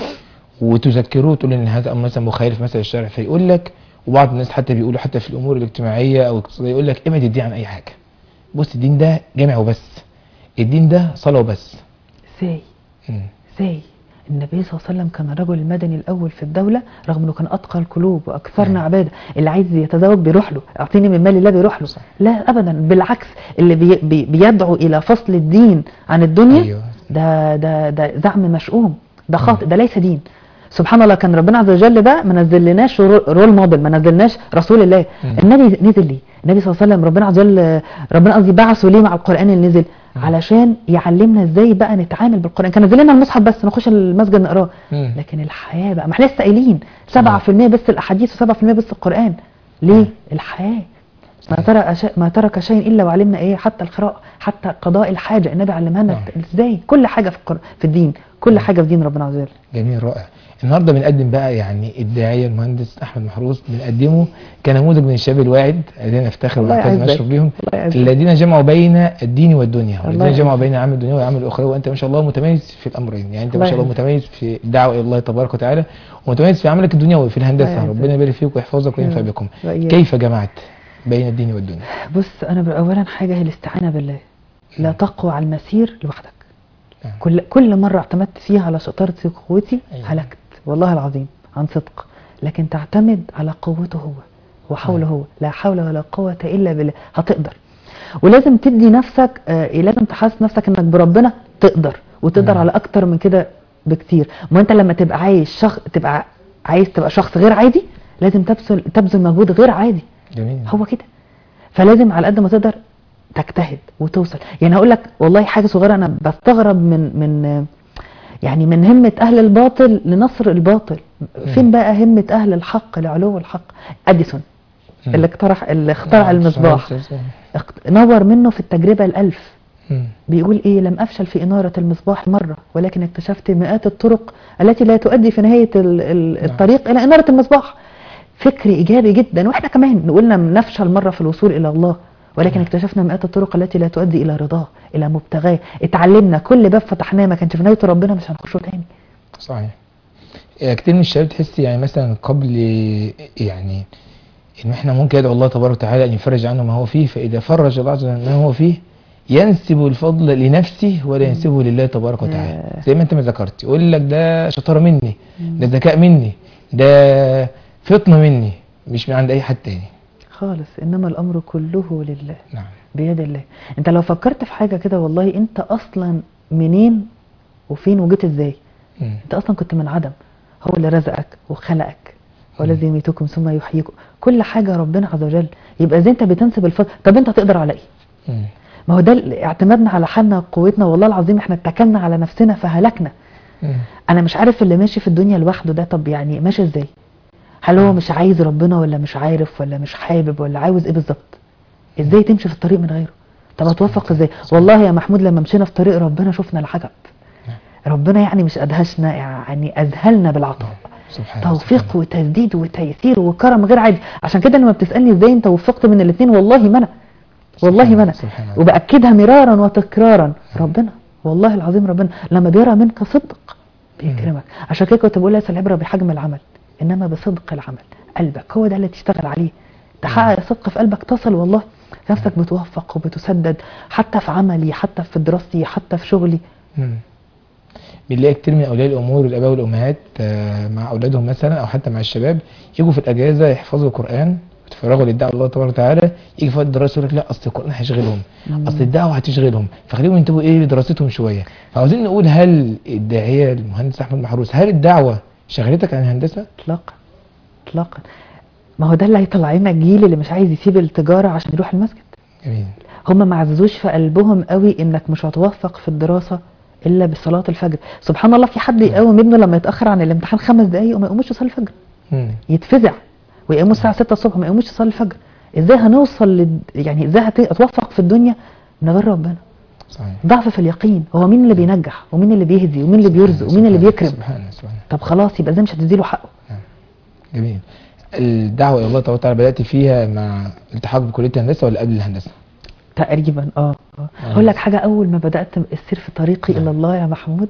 وتذكروه تقول ان هذا امر مثلا مخالف مثلا للشرع فيقول لك وبعض الناس حتى بيقولوا حتى في الامور الاجتماعيه او الاقتصاديه يقول لك ابعد الدين عن اي حاجه بص الدين ده جامع وبس الدين ده صلاه وبس ازاي مم. ازاي النبي صلى الله عليه وسلم كان الرجل المدني الاول في الدوله رغم انه كان اتقى القلوب واكثرنا نعم. عباده اللي عايز يتزوج بيروح له اعطيني من مال الله بيروح له صح. لا ابدا بالعكس اللي بي بي بيدعو الى فصل الدين عن الدنيا ايوه ده ده ده زعم مشؤوم ده خاطئ ده ليس دين سبحان الله كان ربنا عز وجل بقى ما نزلناش رو- رول موديل ما نزلناش رسول الله مم. النبي نزل ليه النبي صلى الله عليه وسلم ربنا عز وجل ربنا قصدي بعثه ليه مع القران اللي نزل علشان يعلمنا ازاي بقى نتعامل بالقران كان نزل لنا المصحف بس نخش المسجد نقراه مم. لكن الحياه بقى ما احنا لسه قايلين 7% بس الاحاديث و7% بس القران ليه الحياه ما ترك شيء ما ترك شيء الا وعلمنا ايه حتى القراءه حتى قضاء الحاجه النبي علمها لنا نعم. ازاي كل حاجه في القرآن في الدين كل حاجه في دين ربنا عز وجل جميل رائع النهارده بنقدم بقى يعني الداعيه المهندس احمد محروس بنقدمه كنموذج من الشباب الواعد الذين نفتخر الله ونعتز يعزك. ونشرف بيهم الله يعزك. الذين جمعوا بين الدين والدنيا الله والذين جمعوا يعزك. بين العمل الدنيوي والعمل الاخروي وانت ما شاء الله متميز في الامرين يعني انت ما الله شاء الله يعزك. متميز في الدعوه الى الله تبارك وتعالى ومتميز في عملك الدنيوي في الله الهندسه يعزك. ربنا يبارك فيك ويحفظك وينفع يا بكم وإياك. كيف جمعت بين الدين والدنيا بص انا ب- اولا حاجه هي الاستعانه بالله لا تقوى على المسير لوحدك نعم. كل كل مره اعتمدت فيها على شطارتي وقوتي أيوة. هلكت والله العظيم عن صدق لكن تعتمد على قوته هو وحوله هو لا حول ولا قوه الا بالله هتقدر ولازم تدي نفسك آه لازم تحس نفسك انك بربنا تقدر وتقدر مم. على اكتر من كده بكتير ما انت لما تبقى عايز شخص تبقى عايز تبقى شخص غير عادي لازم تبذل تبذل مجهود غير عادي جميل هو كده فلازم على قد ما تقدر تجتهد وتوصل يعني هقول لك والله حاجه صغيره انا بستغرب من من يعني من همه اهل الباطل لنصر الباطل فين بقى همه اهل الحق لعلو الحق اديسون مم. اللي اقترح اللي اخترع نعم، المصباح صحيح، صحيح. اخت- نور منه في التجربه الالف مم. بيقول ايه لم افشل في اناره المصباح مره ولكن اكتشفت مئات الطرق التي لا تؤدي في نهايه ال- ال- نعم. الطريق الى اناره المصباح فكر ايجابي جدا واحنا كمان نقولنا نفشل مره في الوصول الى الله ولكن اكتشفنا مئات الطرق التي لا تؤدي الى رضاه الى مبتغاه اتعلمنا كل باب فتحناه ما كانش في نهايه ربنا مش هنخشه تاني صحيح آه، كتير من الشباب تحس يعني مثلا قبل يعني ان احنا ممكن يدعو الله تبارك وتعالى ان يفرج عنه ما هو فيه فاذا فرج الله عز وجل ما هو فيه ينسب الفضل لنفسه ولا ينسبه لله تبارك وتعالى ياه. زي ما انت ما ذكرت يقول لك ده شطاره مني ده ذكاء مني ده فطنه مني مش من عند اي حد تاني خالص انما الامر كله لله نعم بيد الله انت لو فكرت في حاجه كده والله انت اصلا منين وفين وجيت ازاي مم. انت اصلا كنت من عدم هو اللي رزقك وخلقك والذي يميتكم ثم يحييكم كل حاجة ربنا عز وجل يبقى ازاي انت بتنسب الفضل طب انت تقدر على ايه مم. ما هو ده ال- اعتمادنا على حالنا وقوتنا والله العظيم احنا اتكلنا على نفسنا فهلكنا مم. انا مش عارف اللي ماشي في الدنيا لوحده ده طب يعني ماشي ازاي هل هو مش عايز ربنا ولا مش عارف ولا مش حابب ولا عاوز ايه بالظبط ازاي تمشي في الطريق من غيره طب هتوفق ازاي والله يا محمود لما مشينا في طريق ربنا شفنا العجب ربنا يعني مش ادهشنا يعني اذهلنا بالعطاء سبحان الله توفيق وتسديد وتيسير وكرم غير عادي عشان كده لما بتسالني ازاي انت وفقت من الاثنين والله ما انا والله ما انا سبحان الله. وباكدها مرارا وتكرارا ربنا والله العظيم ربنا لما بيرى منك صدق بيكرمك عشان كده كنت بقول ليس العبره بحجم العمل انما بصدق العمل قلبك هو ده اللي تشتغل عليه تحقق صدق في قلبك تصل والله نفسك بتوفق وبتسدد حتى في عملي حتى في دراستي حتى في شغلي مم. بنلاقي كتير من اولياء الامور الاباء والامهات آه، مع اولادهم مثلا او حتى مع الشباب يجوا في الاجازه يحفظوا القران يتفرغوا للدعوه الله تبارك وتعالى يجي في وقت الدراسه يقول لك لا اصل القران هيشغلهم اصل الدعوه هتشغلهم فخليهم ينتبهوا ايه لدراستهم شويه فعاوزين نقول هل الداعيه المهندس احمد محروس هل الدعوه شغلتك عن الهندسه؟ اطلاقا اطلاقا ما هو ده اللي هيطلع لنا الجيل اللي مش عايز يسيب التجاره عشان يروح المسجد جميل هم ما عززوش في قلبهم قوي انك مش هتوفق في الدراسه الا بصلاه الفجر سبحان الله في حد يقوم ابنه لما يتاخر عن الامتحان خمس دقايق وما يقومش يصلي الفجر مم. يتفزع ويقوموا الساعه 6 الصبح ما يقوموش يصلي الفجر ازاي هنوصل لل... يعني ازاي هت- هتوفق في الدنيا من غير ربنا صحيح ضعف في اليقين هو مين اللي بينجح ومين اللي بيهدي ومين اللي بيرزق ومين اللي سبحان- بيكرم سبحان سبحان طب خلاص يبقى ازاي مش هتديله حقه جميل الدعوه الى الله تبارك وتعالى بدات فيها مع التحاق بكليه الهندسه ولا قبل الهندسه؟ تقريبا اه آه. آه. اقول لك حاجه اول ما بدات السير في طريقي الى الله يا محمود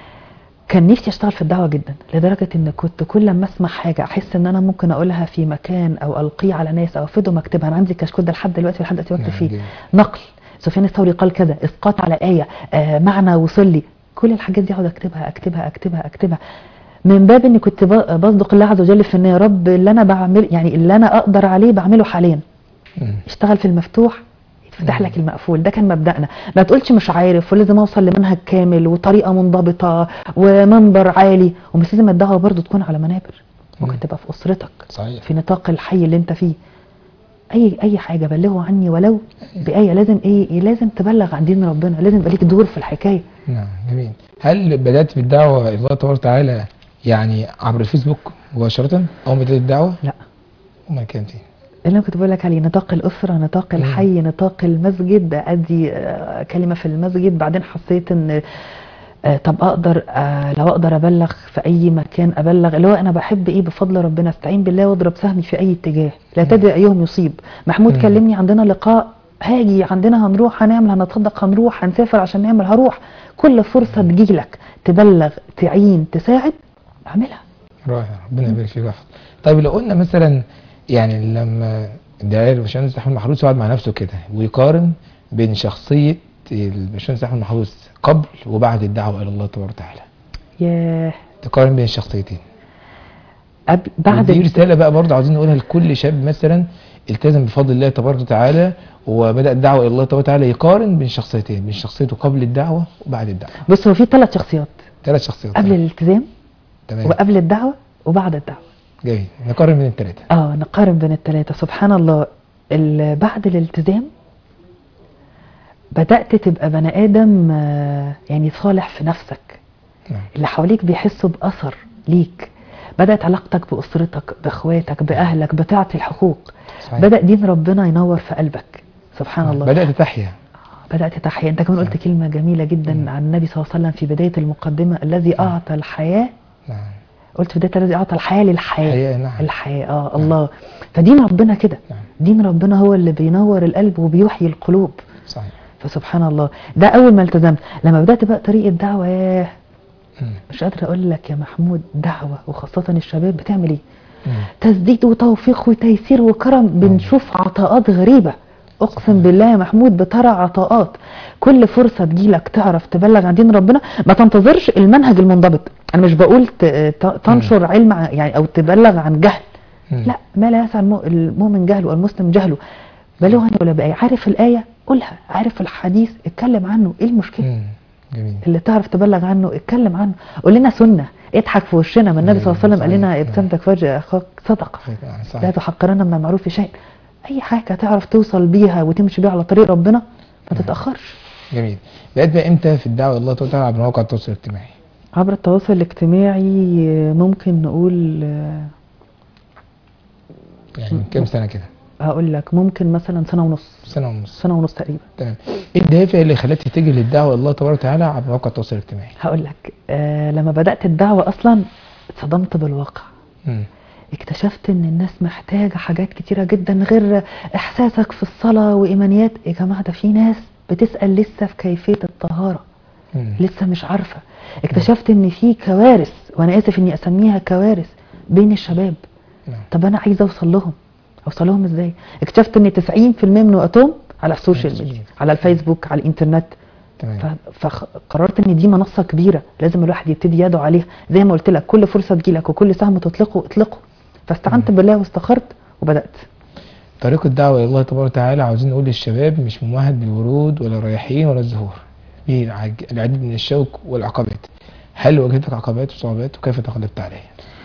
كان نفسي اشتغل في الدعوه جدا لدرجه ان كنت كل ما اسمع حاجه احس ان انا ممكن اقولها في مكان او القيه على ناس او افيدهم اكتبها انا عندي الكشكول ده لحد دلوقتي لحد دلوقتي بكتب نعم، فيه جميل. نقل سفيان الثوري قال كذا اسقاط على ايه آه معنى وصل لي كل الحاجات دي اقعد اكتبها اكتبها اكتبها اكتبها من باب اني كنت ب- بصدق الله عز وجل في ان يا رب اللي انا بعمل يعني اللي انا اقدر عليه بعمله حاليا مم. اشتغل في المفتوح يتفتح لك المقفول ده كان مبدأنا ما تقولش مش عارف ولازم اوصل لمنهج كامل وطريقة منضبطة ومنبر عالي ومش لازم الدعوة برضو تكون على منابر ممكن مم. تبقى في أسرتك صحيح في نطاق الحي اللي انت فيه اي اي حاجة بلغوا عني ولو بآية لازم ايه لازم تبلغ عن دين ربنا لازم يبقى ليك دور في الحكاية نعم جميل هل بدات بالدعوه الى الله تبارك وتعالى يعني عبر الفيسبوك مباشره اول ما بدات الدعوه؟ لا امال كانت ايه؟ اللي انا كنت بقول لك عليه نطاق الاسره نطاق مم. الحي نطاق المسجد ادي آه، كلمه في المسجد بعدين حسيت ان آه، طب اقدر آه، لو اقدر ابلغ في اي مكان ابلغ اللي هو انا بحب ايه بفضل ربنا استعين بالله واضرب سهمي في اي اتجاه لا تدري ايهم يصيب محمود مم. كلمني عندنا لقاء هاجي عندنا هنروح هنعمل هنتصدق هنروح هنسافر عشان نعمل هروح كل فرصه تجيلك تبلغ تعين تساعد اعملها رائع ربنا يبارك فيك ويحفظك طيب لو قلنا مثلا يعني لما الداعية الباشمهندس احمد محروس يقعد مع نفسه كده ويقارن بين شخصيه الباشمهندس احمد محروس قبل وبعد الدعوه الى الله تبارك وتعالى ياه تقارن بين الشخصيتين قبل بعد دي رساله بقى برضه عاوزين نقولها لكل شاب مثلا التزم بفضل الله تبارك وتعالى وبدا الدعوه الى الله تبارك وتعالى يقارن بين شخصيتين بين شخصيته قبل الدعوه وبعد الدعوه بص هو في ثلاث شخصيات ثلاث شخصيات قبل الالتزام تمام وقبل الدعوة وبعد الدعوة جميل نقارن بين الثلاثه اه نقارن بين الثلاثة سبحان الله ال- بعد الالتزام بدأت تبقى بني آدم آه، يعني صالح في نفسك نعم اللي حواليك بيحسوا بأثر ليك بدأت علاقتك بأسرتك بإخواتك بأهلك بتعطي الحقوق صحيح. بدأ دين ربنا ينور في قلبك سبحان الله بدات تحيا بدأت تحيا انت كمان قلت كلمة جميلة جدا عن النبي صلى الله عليه وسلم في بداية المقدمة الذي أعطى الحياة نعم قلت في بداية الذي أعطى الحياة للحياة الحياة، نعم. الحياة اه الله فدين ربنا كده نعم. دين ربنا هو اللي بينور القلب وبيحيي القلوب صحيح فسبحان الله ده أول ما التزمت لما بدأت بقى طريق الدعوة ياه مم. مش قادرة أقول لك يا محمود دعوة وخاصة الشباب بتعمل إيه مم. تسديد وتوفيق وتيسير وكرم بنشوف عطاءات غريبة اقسم بالله يا محمود بترى عطاءات كل فرصة تجيلك تعرف تبلغ عن دين ربنا ما تنتظرش المنهج المنضبط انا مش بقول ت- ت- تنشر علم ع- يعني او تبلغ عن جهل مم. لا ما لا يسع المو- المؤمن جهله والمسلم جهله بلغني ولا بآية عارف الآية قولها عارف الحديث اتكلم عنه ايه المشكلة مم. جميل اللي تعرف تبلغ عنه اتكلم عنه قول لنا سنة اضحك في وشنا ما النبي صلى الله عليه وسلم قال لنا صحيح. ابتسامتك في وجه اخاك صدقه آه، لا صحيح تحقرن من المعروف شيء اي حاجه تعرف توصل بيها وتمشي بيها على طريق ربنا ما تتاخرش جميل بدأت بقى امتى في الدعوة الله تعالى عبر مواقع التواصل الاجتماعي عبر التواصل الاجتماعي ممكن نقول آه، يعني من كام سنة كده هقول لك ممكن مثلا سنه ونص سنة ونص سنه ونص تقريبا تمام ايه الدافع اللي خلاك تتجه للدعوة الله تبارك وتعالى عبر مواقع التواصل الاجتماعي هقول لك آه لما بدات الدعوه اصلا اتصدمت بالواقع مم. اكتشفت ان الناس محتاجة حاجات كتيرة جدا غير احساسك في الصلاة وايمانيات يا جماعة ده في ناس بتسأل لسه في كيفية الطهارة مم. لسه مش عارفة اكتشفت ان في كوارث وانا اسف اني اسميها كوارث بين الشباب نعم. طب انا عايزة اوصل لهم اوصل لهم ازاي اكتشفت ان 90% من وقتهم على السوشيال السوشيال ميديا ميديا. على الفيسبوك على الانترنت تمام ف- فقررت ان دي منصة كبيرة لازم الواحد يبتدي يدعو عليها زي ما قلت لك كل فرصة تجيلك وكل سهم تطلقه اطلقه فاستعنت مم. بالله واستخرت وبدأت طريق الدعوة إلى الله تبارك وتعالى عاوزين نقول للشباب مش ممهد بالورود ولا الرياحين ولا الزهور به العج- العديد من الشوك والعقبات هل واجهتك عقبات وصعوبات وكيف تغلبت عليها؟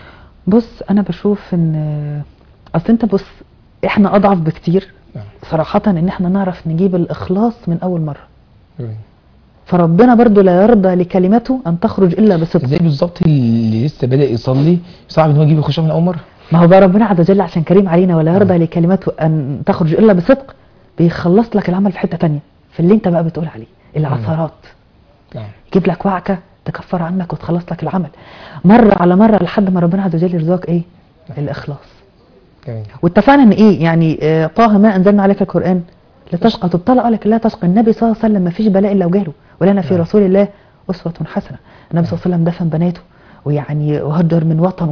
بص انا بشوف ان اصل انت بص احنا اضعف بكتير نعم صراحة ان احنا نعرف نجيب الاخلاص من اول مرة جميل. فربنا برضو لا يرضى لكلمته ان تخرج الا بصدق زي بالظبط اللي لسه بدأ يصلي صعب ان هو يجيب الخشوع من اول مرة ما هو بقى ربنا عز وجل عشان كريم علينا ولا يرضى لكلمته ان تخرج الا بصدق بيخلص لك العمل في حتة تانية في اللي انت بقى بتقول عليه العثرات نعم يجيب لك وعكة تكفر عنك وتخلص لك العمل مرة على مرة لحد ما ربنا عز وجل يرزقك ايه الإخلاص جميل واتفقنا ان ايه يعني آه، طه ما انزلنا عليك القرآن لتشقى تبطل قالك لا تشقى النبي صلى الله عليه وسلم ما فيش بلاء الا وجاله ولنا في نعم. رسول الله أسوة حسنة النبي صلى الله عليه وسلم دفن بناته ويعني وهجر من وطنه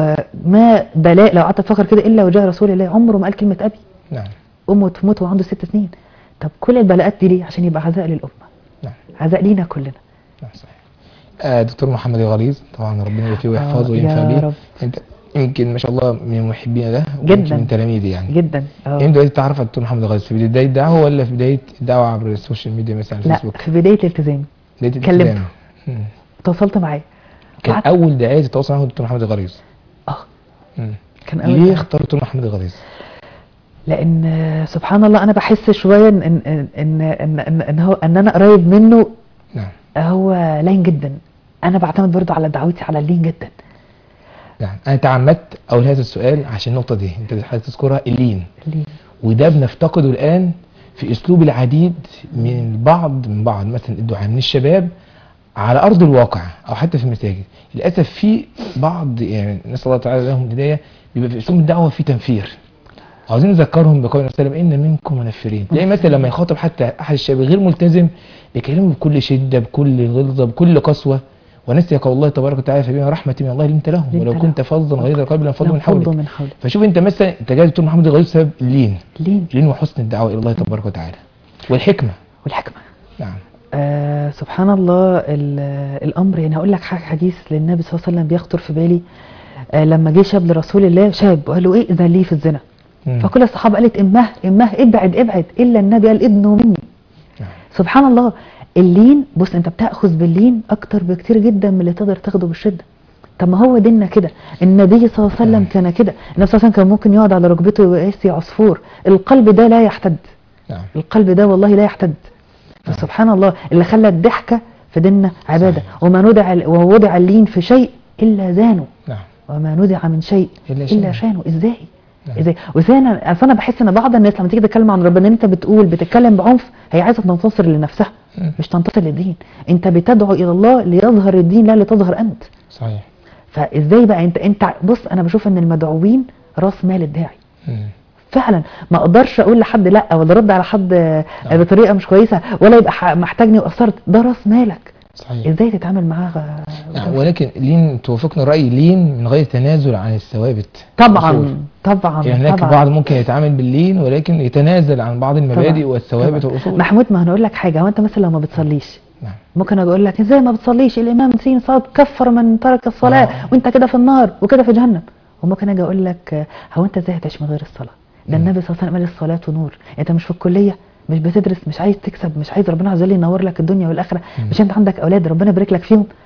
وما بلاء لو قعدت تفكر كده الا وجاه رسول الله عمره ما قال كلمة ابي نعم امه تموت وعنده ست سنين طب كل البلاءات دي ليه عشان يبقى عزاء للامه نعم عزاء لينا كلنا نعم صحيح آه دكتور محمد الغليظ طبعا ربنا يبارك فيه ويحفظه آه، وينفع يا بيه رب. انت يمكن ما شاء الله من محبين ده جداً. ويمكن من تلاميذي يعني جدا اه انت دلوقتي تعرف على الدكتور محمد الغليظ في بداية الدعوة ولا في بداية الدعوة عبر السوشيال ميديا مثلا على لا الفيسبوك؟ في بداية الالتزام بداية كلمته. الالتزام. مم. تواصلت معاه كان قعدت- اول دعاية تتواصل معاه الدكتور محمد الغليظ اه مم. كان اول ليه دعاية. اختار الدكتور محمد الغليظ؟ لان آه، سبحان الله انا بحس شويه ان ان ان ان, إن, إن هو ان انا قريب منه نعم هو لين جدا انا بعتمد برضو على دعوتي على اللين جدا نعم انا تعمدت اول هذا السؤال عشان النقطة دي انت حضرتك تذكرها اللين اللين وده بنفتقده الآن في أسلوب العديد من البعض من بعض مثلا الدعاء من الشباب على أرض الواقع أو حتى في المساجد للأسف في بعض يعني نسأل الله تعالى لهم الهداية بيبقى في أسلوب الدعوة في تنفير عاوزين نذكرهم بقول النبي صلى الله عليه وسلم إن منكم منفرين تلاقي مثلا لما يخاطب حتى أحد الشباب غير ملتزم يكلمه بكل شدة بكل غلظة بكل قسوة ونسي قول الله تبارك وتعالى فبما رحمة من الله لنت لهم لنت ولو لهم. كنت فظا غليظ القلب لانفضوا من حولك من حولك فشوف انت مثلا انت جاي دكتور محمد الغليظ بسبب اللين لين لين وحسن الدعوة إلى الله تبارك وتعالى والحكمة والحكمه نعم آه سبحان الله ال- الامر يعني هقول لك حاجه حديث للنبي صلى الله عليه وسلم بيخطر في بالي آه لما جه شاب لرسول الله شاب وقال له ايه اذا لي في الزنا مم. فكل الصحابه قالت امه امه ابعد ابعد الا النبي قال ابنه مني نعم. سبحان الله اللين بص انت بتاخذ باللين اكتر بكتير جدا من اللي تقدر تاخده بالشده طب ما هو ديننا كده النبي صلى الله عليه وسلم نعم. كان كده النبي صلى الله عليه وسلم كان ممكن يقعد على ركبته ويقاسي عصفور القلب ده لا يحتد نعم القلب ده والله لا يحتد فسبحان الله اللي خلى الضحكه في ديننا عباده صحيح. وما ندع ووضع اللين في شيء الا زانه نعم وما نودع من شيء إلا الا شانه. شانه ازاي نعم. ازاي وثانيا اصل انا بحس ان بعض الناس لما تيجي تتكلم عن ربنا انت بتقول بتتكلم بعنف هي عايزه تنتصر لنفسها مم. مش تنتصر للدين انت بتدعو الى الله ليظهر الدين لا لتظهر انت صحيح فازاي بقى انت انت بص انا بشوف ان المدعوين راس مال الداعي مم. فعلا ما اقدرش اقول لحد لا ولا ارد على حد آه، نعم. بطريقه مش كويسه ولا يبقى ح- محتاجني وقصرت ده راس مالك صحيح ازاي تتعامل معاه غ- نعم ولكن لين توافقنا الرأي لين من غير تنازل عن الثوابت طبعا الأصول. طبعا يعني هناك طبعا بعض ممكن يتعامل باللين ولكن يتنازل عن بعض المبادئ طبعا. والثوابت طبعا. والأصول محمود ما هنقول لك حاجه هو انت مثلا لو ما بتصليش نعم ممكن اجي اقول لك ازاي ما بتصليش الامام سين صاد كفر من ترك الصلاه آه. وانت كده في النار وكده في جهنم وممكن اجي اقول لك آه، هو انت ازاي هتعيش من غير الصلاه ده مم. النبي صلى الله عليه وسلم قال الصلاه نور انت مش في الكليه مش بتدرس مش عايز تكسب مش عايز ربنا عز وجل ينور لك الدنيا والاخره مم. مش انت عندك اولاد ربنا يبارك لك فيهم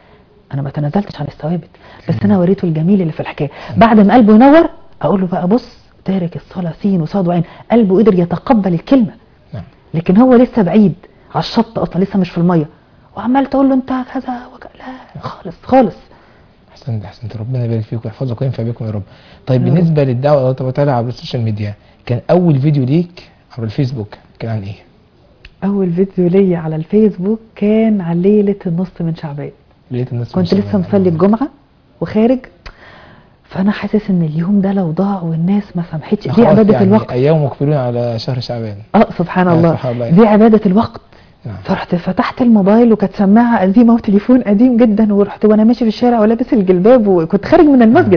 انا ما تنازلتش عن الثوابت بس انا وريته الجميل اللي في الحكايه بعد ما قلبه ينور اقول له بقى بص تارك الصلاه سين وصاد وعين قلبه قدر يتقبل الكلمه نعم لكن هو لسه بعيد على الشط اصلا لسه مش في الميه وعمال تقول له انت كذا وك... لا خالص خالص احسنت احسنت ربنا يبارك فيك ويحفظك وينفع بكم يا رب طيب يا رب. بالنسبه للدعوه الله تبارك وتعالى عبر السوشيال ميديا كان اول فيديو ليك عبر الفيسبوك كان عن ايه اول فيديو ليا على الفيسبوك كان على ليله النص من شعبان لقيت الناس كنت مش- لسه مصلي الجمعه وخارج فانا حاسس ان اليوم ده لو ضاع والناس ما سمحتش دي خلاص عباده يعني الوقت ايام مقبلون على شهر شعبان اه سبحان آه، الله سبحان الله. دي عباده الوقت نعم فرحت فتحت الموبايل وكانت سماعه قديمه وتليفون قديم جدا ورحت وانا ماشي في الشارع ولابس الجلباب وكنت خارج من المسجد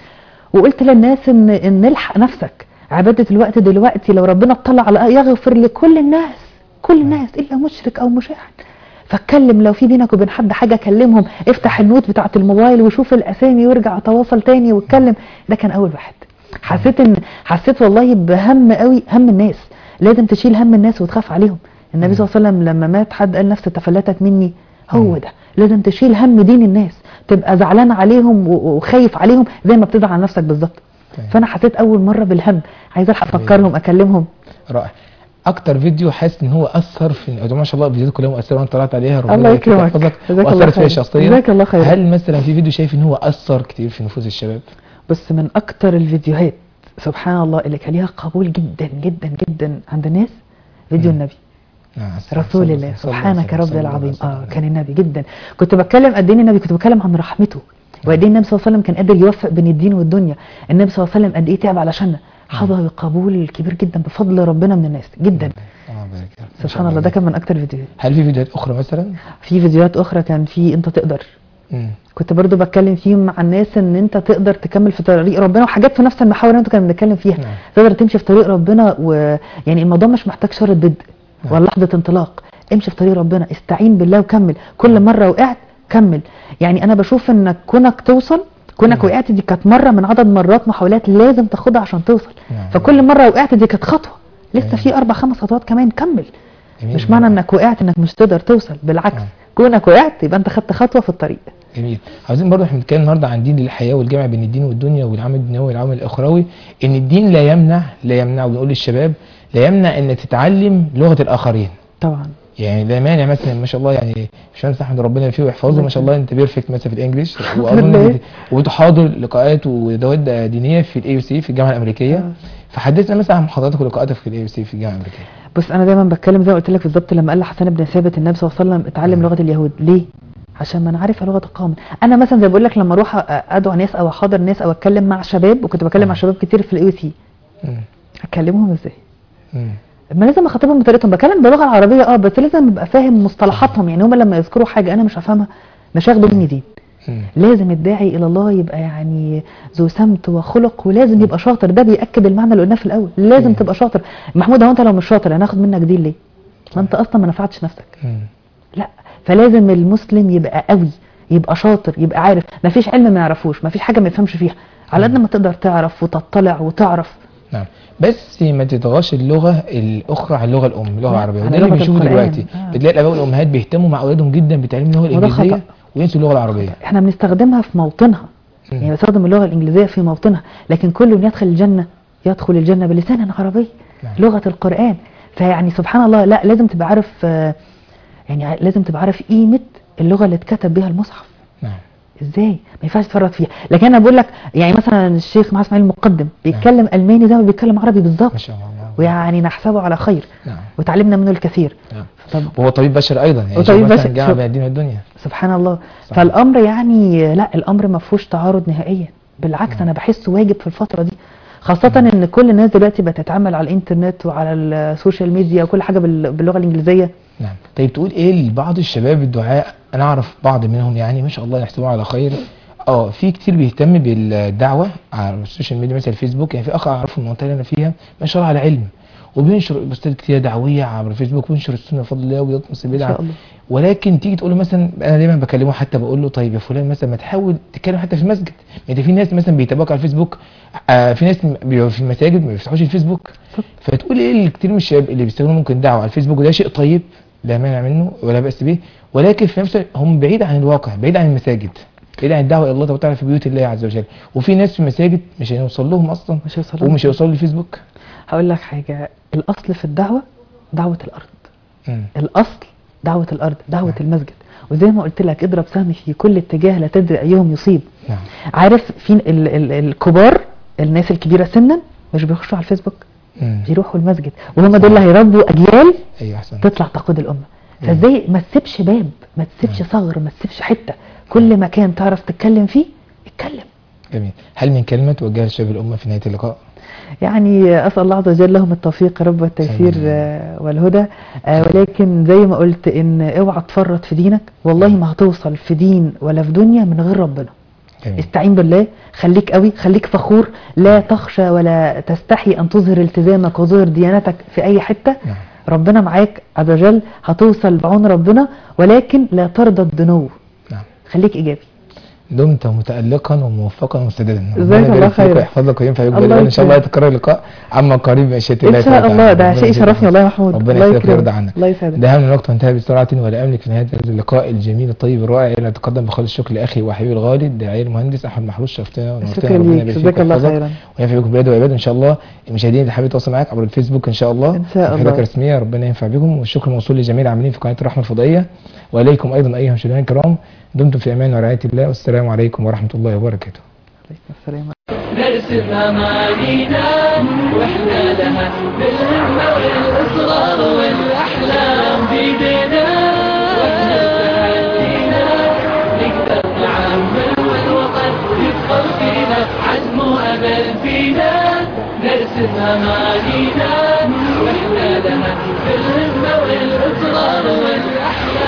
وقلت للناس ان ان الحق نفسك عباده الوقت دلوقتي لو ربنا اطلع على يغفر لكل الناس كل الناس الا مشرك او مشاحن فاتكلم لو في بينك وبين حد حاجه كلمهم افتح النوت بتاعه الموبايل وشوف الاسامي وارجع تواصل تاني واتكلم ده كان اول واحد حسيت ان حسيت والله بهم قوي هم الناس لازم تشيل هم الناس وتخاف عليهم النبي صلى الله عليه وسلم لما مات حد قال نفسي تفلتت مني هو ده لازم تشيل هم دين الناس تبقى زعلان عليهم و- وخايف عليهم زي ما بتزعل على نفسك بالظبط طيب. فانا حسيت اول مره بالهم عايزه الحق طيب. افكرهم اكلمهم رائع اكتر فيديو حاسس ان هو اثر في يا ما شاء الله الفيديوهات كلها مؤثره وانت طلعت عليها ربنا الله يبارك فيك يكرمك. ويحفظك جزاك الله واثرت فيا خير. شخصيا جزاك الله خير. هل مثلا في فيديو شايف ان هو اثر كتير في نفوس الشباب بس من اكتر الفيديوهات سبحان الله اللي كان ليها قبول جدا جدا جدا عند الناس فيديو مم. النبي نعم رسول الله صلى سبحانك وسلم، رب صلى الله العظيم عليه اه وسلم. كان النبي جدا كنت بتكلم قد ايه النبي كنت بتكلم عن رحمته وقد ايه النبي صلى الله عليه وسلم كان قادر يوفق بين الدين والدنيا النبي صلى الله عليه وسلم قد ايه تعب علشاننا حظى بقبول كبير جدا بفضل ربنا من الناس جدا الله يبارك فيك. ما شاء سبحان الله ده كان من اكتر الفيديوهات هل في فيديوهات اخرى مثلا في فيديوهات اخرى كان في انت تقدر مم. كنت برضو بتكلم فيهم مع الناس ان انت تقدر تكمل في طريق ربنا وحاجات في نفس المحاور اللي انتوا كنا بنتكلم فيها نعم. تقدر تمشي في طريق ربنا ويعني الموضوع مش محتاج شرط بدء نعم. ولا لحظه انطلاق امشي في طريق ربنا استعين بالله وكمل كل مره وقعت كمل يعني انا بشوف انك كونك توصل كونك نعم. وقعت دي كانت مره من عدد مرات محاولات لازم تاخدها عشان توصل نعم. فكل مره وقعت دي كانت خطوه لسه نعم. في اربع خمس خطوات كمان كمل جميل. مش معنى انك وقعت انك مش تقدر توصل بالعكس نعم. كونك وقعت يبقى انت خدت خطوه في الطريق جميل عاوزين برضه احنا بنتكلم النهارده عن دين الحياه والجمع بين الدين والدنيا والعمل الدنيوي والعمل الاخروي ان الدين لا يمنع لا يمنع وبنقول للشباب لا يمنع انك تتعلم لغه الاخرين طبعا يعني ده مانع مثلا ما شاء الله يعني باشمهندس احمد ربنا فيه ويحفظه ما شاء الله انت بيرفكت مثلا في الانجليش واظن لله. بت- وبتحاضر لقاءات ودورات دينيه في الاي سي في الجامعه الامريكيه آه. فحدثنا مثلا عن محاضراتك ولقاءاتك في الاي سي في الجامعه الامريكيه بص انا دايما بتكلم زي ما قلت لك بالظبط لما قال لحسن بن ثابت النبي صلى الله عليه وسلم اتعلم مم. لغه اليهود ليه عشان ما انا عارفه لغه القوم انا مثلا زي بقول لك لما اروح أ- ادعو ناس او احاضر ناس او اتكلم مع شباب وكنت بكلم مع مم. شباب كتير في الاي سي مم. اكلمهم ازاي مم. ما لازم اخاطبهم بطريقتهم بكلم باللغه العربيه اه بس لازم ابقى فاهم مصطلحاتهم يعني هم لما يذكروا حاجه انا مش هفهمها مش هاخده مني دين مم. لازم الداعي الى الله يبقى يعني ذو سمت وخلق ولازم يبقى شاطر ده بياكد المعنى اللي قلناه في الاول لازم مم. تبقى شاطر محمود هو انت لو مش شاطر انا هاخد منك دين ليه ما انت اصلا ما نفعتش نفسك مم. لا فلازم المسلم يبقى قوي يبقى شاطر يبقى عارف مفيش علم ما يعرفوش مفيش حاجه ما يفهمش فيها على قد ما تقدر تعرف وتطلع وتعرف نعم بس ما تطغاش اللغه الاخرى عن اللغه الام اللغه لا، العربيه على وده اللي لغة بنشوفه القرآن. دلوقتي آه. بتلاقي الاباء والامهات بيهتموا مع اولادهم جدا بتعليم اللغه وده الانجليزيه خطأ. وينسوا اللغه العربيه احنا بنستخدمها في موطنها مم. يعني بنستخدم اللغه الانجليزيه في موطنها لكن كل من يدخل الجنه يدخل الجنه بلسان عربي نعم. لغه القران فيعني سبحان الله لا لازم تبقى عارف آه، يعني لازم تبقى عارف قيمه اللغه اللي اتكتب بها المصحف نعم ازاي ما ينفعش تفرط فيها لكن انا بقول لك يعني مثلا الشيخ محمد اسماعيل المقدم بيتكلم الماني زي ما بيتكلم عربي بالظبط ما شاء الله ويعني نحسبه على خير نعم وتعلمنا منه الكثير نعم طب وهو طبيب بشر ايضا يعني وطبيب شوف مثلاً بشر، جامعه شوف. بين الدين والدنيا سبحان الله صح. فالامر يعني لا الامر ما فيهوش تعارض نهائيا بالعكس نعم. انا بحسه واجب في الفتره دي خاصة ان كل الناس دلوقتي بتتعامل على الانترنت وعلى السوشيال ميديا وكل حاجة بال- باللغة الانجليزية نعم طيب تقول ايه لبعض الشباب الدعاء انا اعرف بعض منهم يعني ما شاء الله يحسبوه على خير اه في كتير بيهتم بالدعوه على السوشيال ميديا مثلا الفيسبوك يعني في اخ اعرفه في المنطقه اللي انا فيها ما شاء الله على علم وبينشر بوستات كتير دعويه عبر الفيسبوك وينشر السنه بفضل الله ويطمس ما البدع شاء الله ولكن تيجي تقول له مثلا انا دايما بكلمه حتى بقول له طيب يا فلان مثلا ما تحاول تتكلم حتى في المسجد يعني في ناس مثلا بيتابعوك على الفيسبوك آه في ناس بيبقوا في المساجد ما بيفتحوش الفيسبوك طب. فتقول ايه اللي كتير من الشباب اللي بيستخدموا ممكن دعوه على الفيسبوك وده شيء طيب لا مانع منه ولا بأس به ولكن في نفس الوقت هم بعيد عن الواقع بعيد عن المساجد بعيد عن الدعوة إلى الله تعالى في بيوت الله عز وجل وفي ناس في المساجد مش هيوصل لهم أصلا مش هيوصل لهم. ومش هيوصلوا للفيسبوك هقول لك حاجة الأصل في الدعوة دعوة الأرض مم. الأصل دعوة الأرض دعوة المسجد وزي ما قلت لك اضرب سهم في كل اتجاه لا تدري أيهم يصيب نعم عارف في ال ال الكبار الناس الكبيرة سنا مش بيخشوا على الفيسبوك مم. بيروحوا المسجد وهم دول اللي هيربوا أجيال أيوة أحسن تطلع تقود الأمة مم. فازاي ما تسيبش باب ما تسيبش ثغر ما تسيبش حتة كل مكان تعرف تتكلم فيه اتكلم جميل هل من كلمة توجهها لشباب الأمة في نهاية اللقاء يعني أسأل الله عز وجل لهم التوفيق يا رب والتيسير آمين. آه، والهدى آه، ولكن زي ما قلت إن اوعى تفرط في دينك والله ما هتوصل في دين ولا في دنيا من غير ربنا جميل استعين بالله خليك قوي خليك فخور لا تخشى ولا تستحي أن تظهر التزامك وظهر ديانتك في أي حتة نعم ربنا معاك عز وجل هتوصل بعون ربنا ولكن لا ترضى الدنو نعم خليك إيجابي دمت متألقا وموفقا ومسددا جزاك ربنا الله يبارك فيك خيرا. ويحفظك وينفع بك الله بالله ان شاء الله يكرمك. يتكرر اللقاء عما قريب بمشيئة الله إن شاء سبحانه الله وتعالى. ده ربنا شيء يجزاك شرفني والله يا محمود ربنا الله يسعدك يكرمك. ويرضى عنك الله يسعدك ده من الوقت وانتهى بسرعة ولا أملك في نهاية هذا اللقاء الجميل الطيب الرائع أن أتقدم بخالص الشكر لأخي وحبيبي الغالي الداعية المهندس أحمد محروس شرفتنا ونورتنا شكرا ربنا ليك يبارك فيك جزاك الله ويحفظك خيرا وينفع بكم بلاد وعباد إن شاء الله المشاهدين اللي حابين يتواصلوا معاك عبر الفيسبوك إن شاء الله إن شاء صفحتك الله. الرسمية ربنا ينفع بكم والشكر موصول لجميع العاملين في قناة الرحمة الفضائية وإليكم أيضا أيها المشاهدين الكرام دمتم في أمان ورعاية الله والسلام عليكم ورحمة الله وبركاته عليكم السلام نرسم أمانينا وإحنا لها بالهمة والإصرار والأحلام بيدنا وإحنا تحدينا نقدر نعمل والوطن يفخر فينا عزم وأمل فينا نرسم أمانينا وإحنا لها بالهمة والإصرار والأحلام